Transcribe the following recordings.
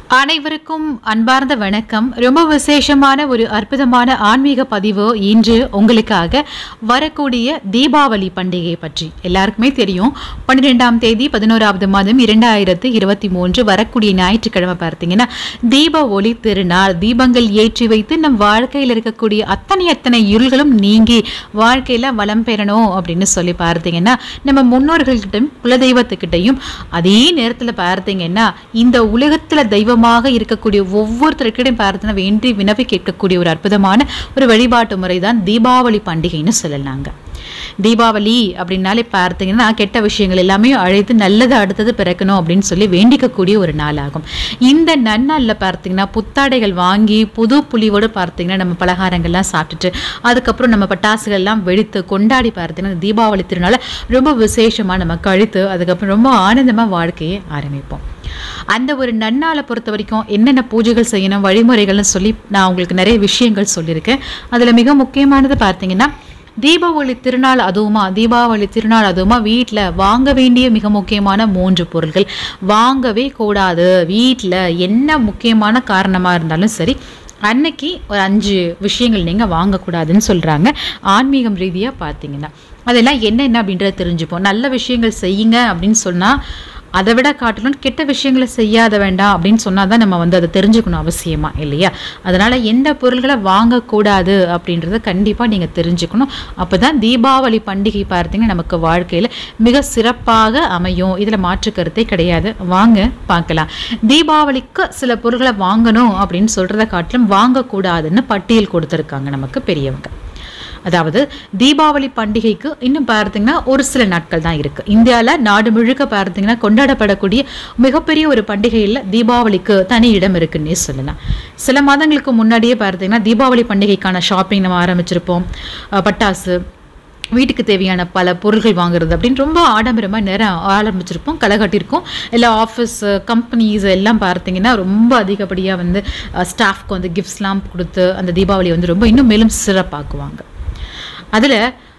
அனைவருக்கும் அன்பார்ந்த வணக்கம் ரொம்ப விசேஷமான ஒரு அற்புதமான ஆன்மீக பதிவு இன்று உங்களுக்காக வரக்கூடிய தீபாவளி பண்டிகை பற்றி எல்லாருக்குமே தெரியும் பன்னிரெண்டாம் தேதி பதினோராவது மாதம் இரண்டாயிரத்து இருபத்தி மூன்று வரக்கூடிய ஞாயிற்றுக்கிழமை பார்த்தீங்கன்னா தீப ஒளி திருநாள் தீபங்கள் ஏற்றி வைத்து நம் வாழ்க்கையில் இருக்கக்கூடிய அத்தனை அத்தனை இருள்களும் நீங்கி வாழ்க்கையில் வளம் பெறணும் அப்படின்னு சொல்லி பார்த்தீங்கன்னா நம்ம முன்னோர்கள்கிட்டையும் குலதெய்வத்துக்கிட்டையும் அதே நேரத்தில் பார்த்தீங்கன்னா இந்த உலகத்தில் தெய்வமாக இருக்கக்கூடிய ஒவ்வொருத்தருக்கிட்டையும் பார்த்தீங்கன்னா வேண்டி வினவி கேட்கக்கூடிய ஒரு அற்புதமான ஒரு வழிபாட்டு முறை தான் தீபாவளி பண்டிகைன்னு சொல்லலாங்க தீபாவளி அப்படின்னாலே பார்த்தீங்கன்னா கெட்ட விஷயங்கள் எல்லாமே அழைத்து நல்லது அடுத்தது பிறக்கணும் அப்படின்னு சொல்லி வேண்டிக்கக்கூடிய ஒரு நாள் ஆகும் இந்த நன்னாளில் பார்த்தீங்கன்னா புத்தாடைகள் வாங்கி புது புலிவோடு பார்த்தீங்கன்னா நம்ம பலகாரங்கள்லாம் சாப்பிட்டுட்டு அதுக்கப்புறம் நம்ம பட்டாசுகள்லாம் வெடித்து கொண்டாடி பார்த்தீங்கன்னா இந்த தீபாவளி திருநாளை ரொம்ப விசேஷமாக நம்ம கழித்து அதுக்கப்புறம் ரொம்ப ஆனந்தமாக வாழ்க்கையை ஆரம்பிப்போம் அந்த ஒரு நன்னாளை பொறுத்த வரைக்கும் என்னென்ன பூஜைகள் செய்யணும் வழிமுறைகள்னு சொல்லி நான் உங்களுக்கு நிறைய விஷயங்கள் சொல்லியிருக்கேன் அதில் மிக முக்கியமானது பார்த்தீங்கன்னா தீபாவளி திருநாள் அதுவுமா தீபாவளி திருநாள் அதுவுமா வீட்டில் வாங்க வேண்டிய மிக முக்கியமான மூன்று பொருட்கள் வாங்கவே கூடாது வீட்டில் என்ன முக்கியமான காரணமாக இருந்தாலும் சரி அன்னைக்கு ஒரு அஞ்சு விஷயங்கள் நீங்கள் வாங்கக்கூடாதுன்னு சொல்கிறாங்க ஆன்மீகம் ரீதியாக பார்த்தீங்கன்னா அதெல்லாம் என்னென்ன அப்படின்றத தெரிஞ்சுப்போம் நல்ல விஷயங்கள் செய்யுங்க அப்படின்னு சொன்னால் அதை விட காட்டிலும் கெட்ட விஷயங்களை செய்யாத வேண்டாம் அப்படின்னு சொன்னால் தான் நம்ம வந்து அதை தெரிஞ்சுக்கணும் அவசியமா இல்லையா அதனால் எந்த பொருள்களை வாங்கக்கூடாது அப்படின்றத கண்டிப்பாக நீங்கள் தெரிஞ்சுக்கணும் அப்போ தான் தீபாவளி பண்டிகை பார்த்தீங்கன்னா நமக்கு வாழ்க்கையில் மிக சிறப்பாக அமையும் இதில் மாற்று கருத்தே கிடையாது வாங்க பார்க்கலாம் தீபாவளிக்கு சில பொருட்களை வாங்கணும் அப்படின்னு சொல்கிறத காட்டிலும் வாங்கக்கூடாதுன்னு பட்டியல் கொடுத்துருக்காங்க நமக்கு பெரியவங்க அதாவது தீபாவளி பண்டிகைக்கு இன்னும் பார்த்தீங்கன்னா ஒரு சில நாட்கள் தான் இருக்கு இந்தியாவில் நாடு முழுக்க பார்த்தீங்கன்னா கொண்டாடப்படக்கூடிய மிகப்பெரிய ஒரு பண்டிகையில் தீபாவளிக்கு தனி இடம் இருக்குன்னே சொல்லலாம் சில மாதங்களுக்கு முன்னாடியே பார்த்தீங்கன்னா தீபாவளி பண்டிகைக்கான ஷாப்பிங் நம்ம ஆரம்பிச்சிருப்போம் அஹ் பட்டாசு வீட்டுக்கு தேவையான பல பொருட்கள் வாங்குறது அப்படின்னு ரொம்ப ஆடம்பரமாக நேரம் ஆரம்பிச்சிருப்போம் களை கட்டியிருக்கோம் எல்லா ஆஃபீஸ் கம்பெனிஸ் எல்லாம் பார்த்தீங்கன்னா ரொம்ப அதிகப்படியாக வந்து ஸ்டாஃப்க்கு வந்து கிஃப்ட்ஸ்லாம் கொடுத்து அந்த தீபாவளி வந்து ரொம்ப இன்னும் மேலும் சிறப்பாக்குவாங்க அதில்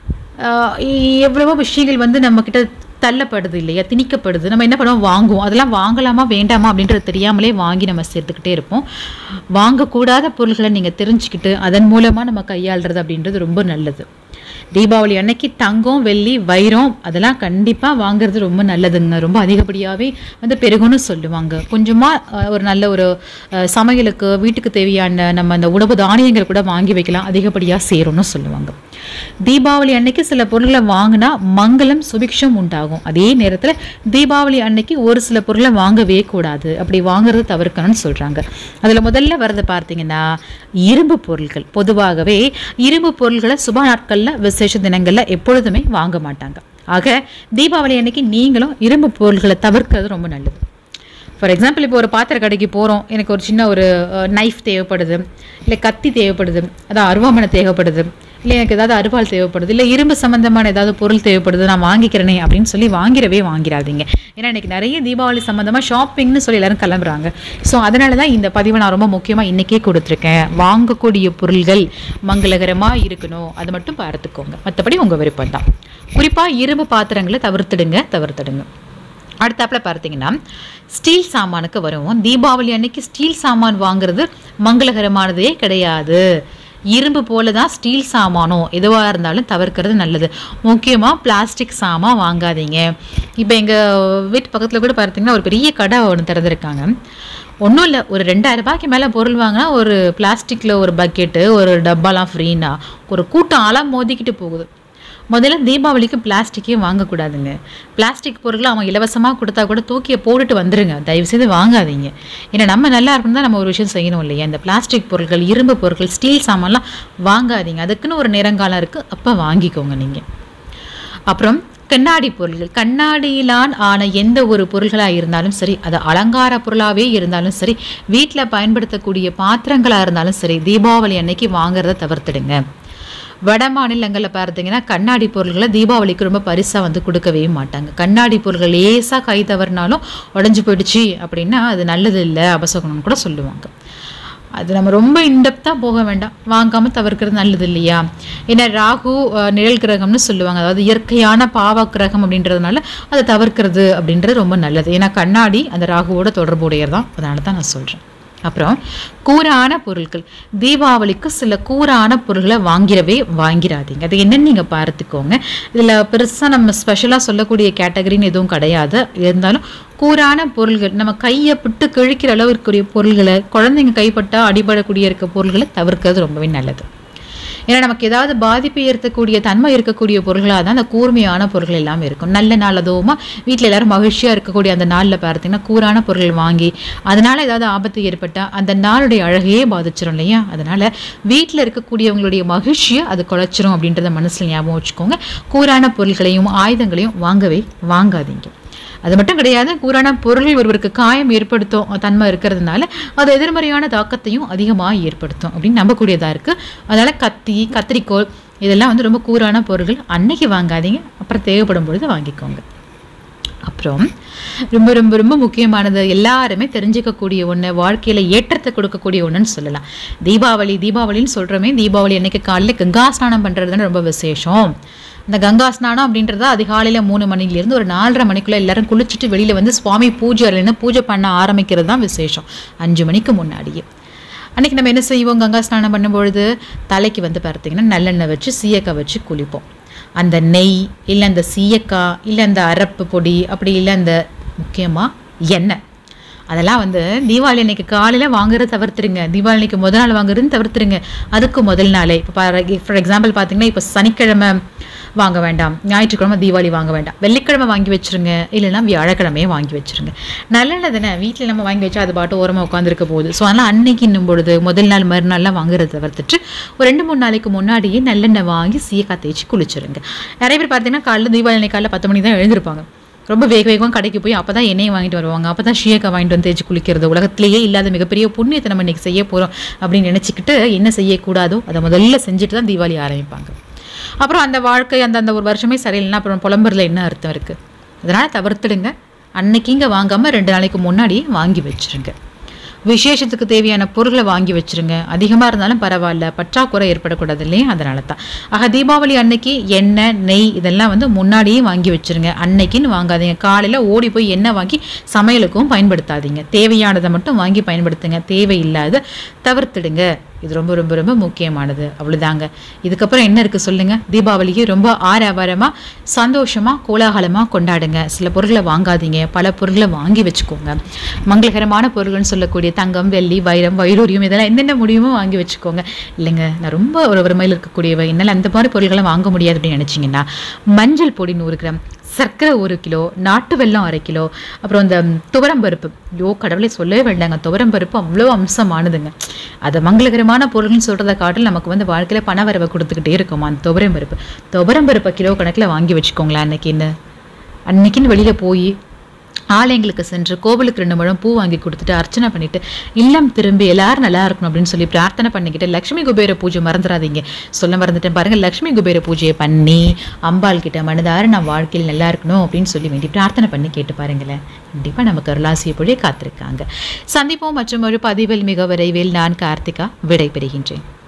எவ்வளவோ விஷயங்கள் வந்து நம்மக்கிட்ட தள்ளப்படுது இல்லையா திணிக்கப்படுது நம்ம என்ன பண்ணுவோம் வாங்குவோம் அதெல்லாம் வாங்கலாமா வேண்டாமா அப்படின்றது தெரியாமலே வாங்கி நம்ம சேர்த்துக்கிட்டே இருப்போம் வாங்கக்கூடாத பொருள்களை நீங்கள் தெரிஞ்சுக்கிட்டு அதன் மூலமாக நம்ம கையாளுறது அப்படின்றது ரொம்ப நல்லது தீபாவளி அன்னைக்கு தங்கம் வெள்ளி வைரம் அதெல்லாம் கண்டிப்பாக வாங்குறது ரொம்ப நல்லதுங்க ரொம்ப அதிகப்படியாகவே வந்து பெருகும்னு சொல்லுவாங்க கொஞ்சமாக ஒரு நல்ல ஒரு அஹ், சமையலுக்கு வீட்டுக்கு தேவையான நம்ம அந்த உணவு தானியங்கள் கூட வாங்கி வைக்கலாம் அதிகப்படியாக சேரும்னு சொல்லுவாங்க தீபாவளி அன்னைக்கு சில பொருட்களை வாங்கினா மங்களம் சுபிக்ஷம் உண்டாகும் அதே நேரத்தில் தீபாவளி அன்னைக்கு ஒரு சில பொருளை வாங்கவே கூடாது அப்படி வாங்குறது தவிர்க்கணும்னு சொல்கிறாங்க அதில் முதல்ல வரது பார்த்தீங்கன்னா இரும்பு பொருட்கள் பொதுவாகவே இரும்பு பொருட்களை சுப நாட்களில் விசேஷ தினங்களில் எப்பொழுதுமே வாங்க மாட்டாங்க ஆக தீபாவளி அன்னைக்கு நீங்களும் இரும்பு பொருட்களை தவிர்க்கிறது ரொம்ப நல்லது ஃபார் எக்ஸாம்பிள் இப்போ ஒரு பாத்திர கடைக்கு போகிறோம் எனக்கு ஒரு சின்ன ஒரு நைஃப் தேவைப்படுது இல்லை கத்தி தேவைப்படுது அதான் அருவாமனை தேவைப்படுது இல்லை எனக்கு ஏதாவது அருவாள் தேவைப்படுது இல்லை இரும்பு சம்மந்தமான ஏதாவது பொருள் தேவைப்படுது நான் வாங்கிக்கிறேனே அப்படின்னு சொல்லி வாங்கிடவே வாங்கிடாதீங்க ஏன்னா இன்னைக்கு நிறைய தீபாவளி சம்மந்தமாக ஷாப்பிங்னு சொல்லி எல்லாரும் கிளம்புறாங்க ஸோ அதனால தான் இந்த பதிவை நான் ரொம்ப முக்கியமாக இன்றைக்கே கொடுத்துருக்கேன் வாங்கக்கூடிய பொருள்கள் மங்களகரமாக இருக்கணும் அதை மட்டும் பார்த்துக்கோங்க மற்றபடி உங்கள் விருப்பம் தான் குறிப்பாக இரும்பு பாத்திரங்களை தவிர்த்துடுங்க தவிர்த்துடுங்க அடுத்தாப்புல பார்த்தீங்கன்னா ஸ்டீல் சாமானுக்கு வருவோம் தீபாவளி அன்னைக்கு ஸ்டீல் சாமான் வாங்குறது மங்களகரமானதே கிடையாது இரும்பு போல தான் ஸ்டீல் சாமானும் எதுவாக இருந்தாலும் தவிர்க்கிறது நல்லது முக்கியமாக பிளாஸ்டிக் சாமான் வாங்காதீங்க இப்போ எங்கள் வீட்டு பக்கத்தில் கூட பார்த்தீங்கன்னா ஒரு பெரிய கடை ஒன்று திறந்துருக்காங்க ஒன்றும் இல்லை ஒரு ரெண்டாயிரம் ரூபாய்க்கு மேலே பொருள் வாங்கினா ஒரு பிளாஸ்டிக்கில் ஒரு பக்கெட்டு ஒரு டப்பாலாம் ஃப்ரீனா ஒரு கூட்டம் ஆளாக மோதிக்கிட்டு போகுது முதல்ல தீபாவளிக்கு பிளாஸ்டிக்கே வாங்கக்கூடாதுங்க பிளாஸ்டிக் பொருட்களை அவங்க இலவசமாக கொடுத்தா கூட தூக்கியை போட்டுட்டு வந்துருங்க தயவு செய்து வாங்காதீங்க ஏன்னா நம்ம நல்லா இருக்கணும் தான் நம்ம ஒரு விஷயம் செய்யணும் இல்லையா இந்த பிளாஸ்டிக் பொருட்கள் இரும்பு பொருட்கள் ஸ்டீல் சாமான்லாம் வாங்காதீங்க அதுக்குன்னு ஒரு நேரங்காலம் இருக்குது அப்போ வாங்கிக்கோங்க நீங்கள் அப்புறம் கண்ணாடி பொருள்கள் கண்ணாடியிலான் ஆன எந்த ஒரு பொருள்களாக இருந்தாலும் சரி அது அலங்கார பொருளாகவே இருந்தாலும் சரி வீட்டில் பயன்படுத்தக்கூடிய பாத்திரங்களாக இருந்தாலும் சரி தீபாவளி அன்னைக்கு வாங்குறத தவிர்த்துடுங்க வட மாநிலங்களில் பார்த்தீங்கன்னா கண்ணாடி பொருள்களை தீபாவளிக்கு ரொம்ப பரிசாக வந்து கொடுக்கவே மாட்டாங்க கண்ணாடி பொருள்கள் லேசாக கை தவறினாலும் உடஞ்சி போயிடுச்சு அப்படின்னா அது நல்லது இல்லை அபசகுணம்னு கூட சொல்லுவாங்க அது நம்ம ரொம்ப இன்டெப்த்தாக போக வேண்டாம் வாங்காமல் தவிர்க்கிறது நல்லது இல்லையா ஏன்னா ராகு அஹ், நிழல் கிரகம்னு சொல்லுவாங்க அதாவது இயற்கையான பாவ கிரகம் அப்படின்றதுனால அதை தவிர்க்கிறது அப்படின்றது ரொம்ப நல்லது ஏன்னா கண்ணாடி அந்த ராகுவோட தொடர்புடையது தான் அதனால தான் நான் சொல்கிறேன் அப்புறம் கூரான பொருட்கள் தீபாவளிக்கு சில கூரான பொருட்களை வாங்கிடவே வாங்கிடாதீங்க அது என்னன்னு நீங்கள் பார்த்துக்கோங்க இதில் பெருசாக நம்ம ஸ்பெஷலாக சொல்லக்கூடிய கேட்டகரின்னு எதுவும் கிடையாது இருந்தாலும் கூரான பொருள்கள் நம்ம கையை பிட்டு கிழிக்கிற அளவு இருக்கக்கூடிய பொருள்களை குழந்தைங்க கைப்பட்டால் அடிபடக்கூடிய இருக்க பொருள்களை தவிர்க்கிறது ரொம்பவே நல்லது ஏன்னா நமக்கு ஏதாவது பாதிப்பை ஏற்படக்கூடிய தன்மை இருக்கக்கூடிய பொருள்களாக தான் அந்த கூர்மையான பொருட்கள் எல்லாமே இருக்கும் நல்ல நாள் அதுவுமா வீட்டில் எல்லாரும் மகிழ்ச்சியாக இருக்கக்கூடிய அந்த நாளில் பார்த்தீங்கன்னா கூரான பொருட்கள் வாங்கி அதனால ஏதாவது ஆபத்து ஏற்பட்டால் அந்த நாளுடைய அழகையே பாதிச்சிடும் இல்லையா அதனால வீட்டில் இருக்கக்கூடியவங்களுடைய மகிழ்ச்சியை அது குலைச்சிரும் அப்படின்றத மனசில் ஞாபகம் வச்சுக்கோங்க கூரான பொருட்களையும் ஆயுதங்களையும் வாங்கவே வாங்காதீங்க அது மட்டும் கிடையாது கூரான பொருள் ஒருவருக்கு காயம் ஏற்படுத்தும் தன்மை இருக்கிறதுனால அது எதிர்மறையான தாக்கத்தையும் அதிகமாக ஏற்படுத்தும் அப்படின்னு நம்பக்கூடியதாக இருக்குது அதனால் கத்தி கத்திரிக்கோல் இதெல்லாம் வந்து ரொம்ப கூரான பொருட்கள் அன்னைக்கு வாங்காதீங்க அப்புறம் தேவைப்படும் பொழுது வாங்கிக்கோங்க அப்புறம் ரொம்ப ரொம்ப ரொம்ப முக்கியமானது எல்லாருமே தெரிஞ்சுக்கக்கூடிய ஒன்று வாழ்க்கையில் ஏற்றத்தை கொடுக்கக்கூடிய ஒன்றுன்னு சொல்லலாம் தீபாவளி தீபாவளின்னு சொல்கிறோமே தீபாவளி அன்னைக்கு காலையில் கங்கா ஸ்நானம் பண்ணுறது தானே ரொம்ப விசேஷம் இந்த கங்கா ஸ்நானம் அப்படின்றத அதிகாலையில் மூணு மணிலேருந்து ஒரு நாலரை மணிக்குள்ளே எல்லாரும் குளிச்சுட்டு வெளியில் வந்து சுவாமி பூஜை அறையில பூஜை பண்ண ஆரம்பிக்கிறது தான் விசேஷம் அஞ்சு மணிக்கு முன்னாடியே அன்னைக்கு நம்ம என்ன செய்வோம் கங்கா ஸ்நானம் பண்ணும்பொழுது தலைக்கு வந்து பார்த்தீங்கன்னா நல்லெண்ணெய் வச்சு சீயக்காய் வச்சு குளிப்போம் அந்த நெய் இல்லை அந்த சீயக்காய் இல்லை அந்த அரப்பு பொடி அப்படி இல்லை அந்த முக்கியமாக எண்ணெய் அதெல்லாம் வந்து தீபாவளி அன்னைக்கு காலையில் வாங்குறத தவிர்த்துருங்க தீபாவளி அன்னைக்கு முதல் நாள் வாங்குறதுன்னு தவிர்த்துருங்க அதுக்கு முதல் நாளே இப்போ ஃபார் எக்ஸாம்பிள் பார்த்தீங்கன்னா இப்போ சனிக்கிழமை வாங்க வேண்டாம் ஞாயிற்றுக்கிழமை தீபாவளி வாங்க வேண்டாம் வெள்ளிக்கிழமை வாங்கி வச்சிருங்க இல்லைன்னா வியாழக்கிழமையே வாங்கி வச்சிருங்க நல்லெண்ணெய் தானே வீட்டில் நம்ம வாங்கி வச்சா அது பாட்டு ஓரமாக உட்காந்துருக்க போகுது ஸோ அதனால் அன்னைக்கு இன்னும் பொழுது முதல் நாள் மறுநாள்லாம் வாங்குறத தவிர்த்துட்டு ஒரு ரெண்டு மூணு நாளைக்கு முன்னாடியே நல்லெண்ணெய் வாங்கி சீயக்காய் தேய்ச்சி குளிச்சிருங்க நிறைய பேர் பார்த்தீங்கன்னா காலைல தீபாவளி அன்னைக்கு காலைல பத்து மணிக்கு தான் எழுந்திருப்பாங்க ரொம்ப வேக வேகமாக கடைக்கு போய் அப்போ தான் எண்ணெயை வாங்கிட்டு வருவாங்க அப்போ தான் ஷியக்காய் வாங்கிட்டு வந்து தேய்ச்சி குளிக்கிறது உலகத்திலேயே இல்லாத மிகப்பெரிய புண்ணியத்தை நம்ம இன்னைக்கு செய்ய போகிறோம் அப்படின்னு நினச்சிக்கிட்டு என்ன செய்யக்கூடாதோ அதை முதல்ல செஞ்சுட்டு தான் தீபாவளி ஆரம்பிப்பாங்க அப்புறம் அந்த வாழ்க்கை அந்த அந்த ஒரு வருஷமே சரியில்லைன்னா அப்புறம் புலம்புறதுல என்ன அர்த்தம் இருக்குது அதனால் தவிர்த்துடுங்க அன்னைக்கு இங்கே வாங்காமல் ரெண்டு நாளைக்கு முன்னாடியே வாங்கி வச்சிருங்க விசேஷத்துக்கு தேவையான பொருட்களை வாங்கி வச்சிருங்க அதிகமாக இருந்தாலும் பரவாயில்ல பற்றாக்குறை ஏற்படக்கூடாது இல்லையா அதனால தான் ஆக தீபாவளி அன்னைக்கு எண்ணெய் நெய் இதெல்லாம் வந்து முன்னாடியே வாங்கி வச்சிருங்க அன்னைக்குன்னு வாங்காதீங்க காலையில் ஓடி போய் எண்ணெய் வாங்கி சமையலுக்கும் பயன்படுத்தாதீங்க தேவையானதை மட்டும் வாங்கி பயன்படுத்துங்க தேவையில்லாத தவிர்த்துடுங்க இது ரொம்ப ரொம்ப ரொம்ப முக்கியமானது அவ்வளோதாங்க இதுக்கப்புறம் என்ன இருக்குது சொல்லுங்கள் தீபாவளிக்கு ரொம்ப ஆரவாரமாக சந்தோஷமாக கோலாகலமாக கொண்டாடுங்க சில பொருட்களை வாங்காதீங்க பல பொருட்களை வாங்கி வச்சுக்கோங்க மங்களகரமான பொருள்கள்னு சொல்லக்கூடிய தங்கம் வெள்ளி வைரம் வைடூரியம் இதெல்லாம் என்னென்ன முடியுமோ வாங்கி வச்சுக்கோங்க இல்லைங்க நான் ரொம்ப ஒரு வறுமையில் இருக்கக்கூடியவ என்னால் அந்த மாதிரி பொருட்களை வாங்க முடியாது அப்படின்னு நினச்சிங்கன்னா மஞ்சள் பொடி நூறு கிராம் சர்க்கரை ஒரு கிலோ நாட்டு வெல்லம் அரை கிலோ அப்புறம் இந்த துவரம்பருப்பு ஐயோ கடவுளே சொல்லவே வேண்டாங்க துவரம்பருப்பு அவ்வளோ அம்சமானதுங்க அதை மங்களகரமான பொருள்னு சொல்கிறத காட்டில் நமக்கு வந்து வாழ்க்கையில் பண வரவை கொடுத்துக்கிட்டே இருக்குமா அந்த துவரம்பருப்பு துவரம்பருப்பை கிலோ கணக்கில் வாங்கி வச்சுக்கோங்களேன் அன்னைக்குன்னு அன்னைக்குன்னு வெளியில் போய் ஆலயங்களுக்கு சென்று கோவிலுக்கு ரெண்டு முழம் பூ வாங்கி கொடுத்துட்டு அர்ச்சனை பண்ணிட்டு இல்லம் திரும்பி எல்லாரும் நல்லா இருக்கணும் அப்படின்னு சொல்லி பிரார்த்தனை பண்ணிக்கிட்டு லக்ஷ்மி குபேர பூஜை மறந்துடாதீங்க சொல்ல மறந்துட்டேன் பாருங்க லக்ஷ்மி குபேர பூஜையை பண்ணி அம்பாள் கிட்ட மனதார நான் வாழ்க்கையில் நல்லா இருக்கணும் அப்படின்னு சொல்லி வேண்டி பிரார்த்தனை பண்ணி கேட்டு பாருங்களேன் கண்டிப்பாக நமக்கு அருளாசிய பொழிய காத்திருக்காங்க சந்திப்போம் மற்றும் ஒரு பதிவில் மிக விரைவில் நான் கார்த்திகா விடை பெறுகின்றேன்